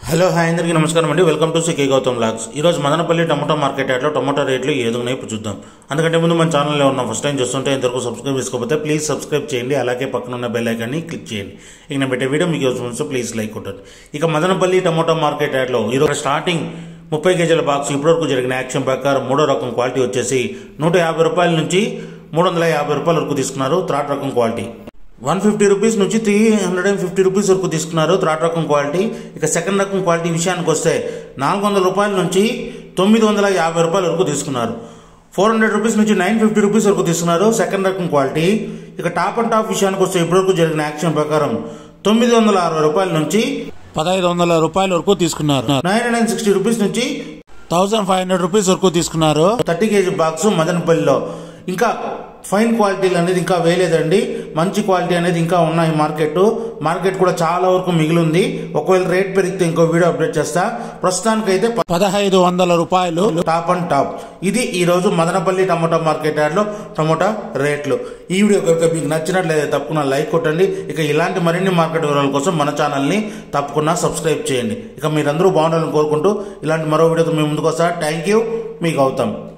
hello hi అందరికీ నమస్కారం అండి welcome to CK Gautam logs ఈ రోజు మదనపల్లి టమాటో మార్కెట్ యార్డ్లో టమాటో రేట్లు ఏ విధంగా ఇప్పుడు చూద్దాం అందుకంటే ముందు మన ఛానల్లో ఉన్న ఫస్ట్ టైం చూస్తుంటే ఇంతవరకు సబ్స్క్రైబ్ చేసుకోకపోతే ప్లీజ్ సబ్స్క్రైబ్ చేయండి అలాగే పక్కన ఉన్న బెల్ ఐకాన్ని క్లిక్ చేయండి ఇక నేను పెట్టే వీడియో మీకు వస్తుంది ప్లీజ్ లైక్ కొట్టండి ఇక మదనపల్లి టమాటో మార్కెట్ యార్డ్లో ఈరోజు స్టార్టింగ్ ముప్పై కేజీల బాక్స్ ఇప్పటివరకు జరిగిన యాక్షన్ ప్రకారం మూడో రకం క్వాలిటీ వచ్చేసి నూట యాభై రూపాయల నుంచి మూడు వందల యాభై రూపాయల వరకు తీసుకున్నారు థర్డ్ రకం క్వాలిటీ వన్ ఫిఫ్టీ రూపీస్ నుంచి three hundred and fifty rupees వరకు తీసుకున్నారు థర్డ్ రకం క్వాలిటీ ఇక సెకండ్ రకం క్వాలిటీ విషయానికి వస్తే నాలుగు వందల రూపాయల నుంచి తొమ్మిది వందల యాభై రూపాయల వరకు తీసుకున్నారు ఫోర్ హండ్రెడ్ రూపీస్ నుంచి నైన్ ఫిఫ్టీ రూపీస్ వరకు తీసుకున్నారు సెకండ్ రకం క్వాలిటీ ఇక టాప్ అండ్ టాప్ విషయానికి వస్తే ఇప్పటివరకు జరిగిన యాక్షన్ ప్రకారం తొమ్మిది వందల అరవై రూపాయల నుంచి పదహైదు వందల రూపాయల వరకు తీసుకున్నారు nine hundred and sixty rupees నుంచి థౌసండ్ ఫైవ్ హండ్రెడ్ రూపీస్ వరకు తీసుకున్నారు థర్టీ కేజీ బాక్స్ మదనపల్లిలో ఇంకా ఫైన్ క్వాలిటీలు అనేది ఇంకా వేయలేదండి మంచి క్వాలిటీ అనేది ఇంకా ఉన్నాయి మార్కెట్ మార్కెట్ కూడా చాలా వరకు మిగిలింది ఒకవేళ రేట్ పెరిగితే ఇంకో వీడియో అప్డేట్ చేస్తా ప్రస్తుతానికైతే పదహైదు వందల రూపాయలు టాప్ అండ్ టాప్ ఇది ఈ రోజు మదనపల్లి టమోటా మార్కెట్ యార్డ్లో టమోటా రేట్లు ఈ వీడియో కనుక మీకు నచ్చినట్లయితే తప్పకుండా లైక్ కొట్టండి ఇక ఇలాంటి మరిన్ని మార్కెట్ వివరాల కోసం మన ఛానల్ని తప్పకుండా సబ్స్క్రైబ్ చేయండి ఇక మీరందరూ బాగుండాలని కోరుకుంటూ ఇలాంటి మరో వీడియోతో మేము ముందుకు వస్తా థ్యాంక్ యూ మీకు అవుతాం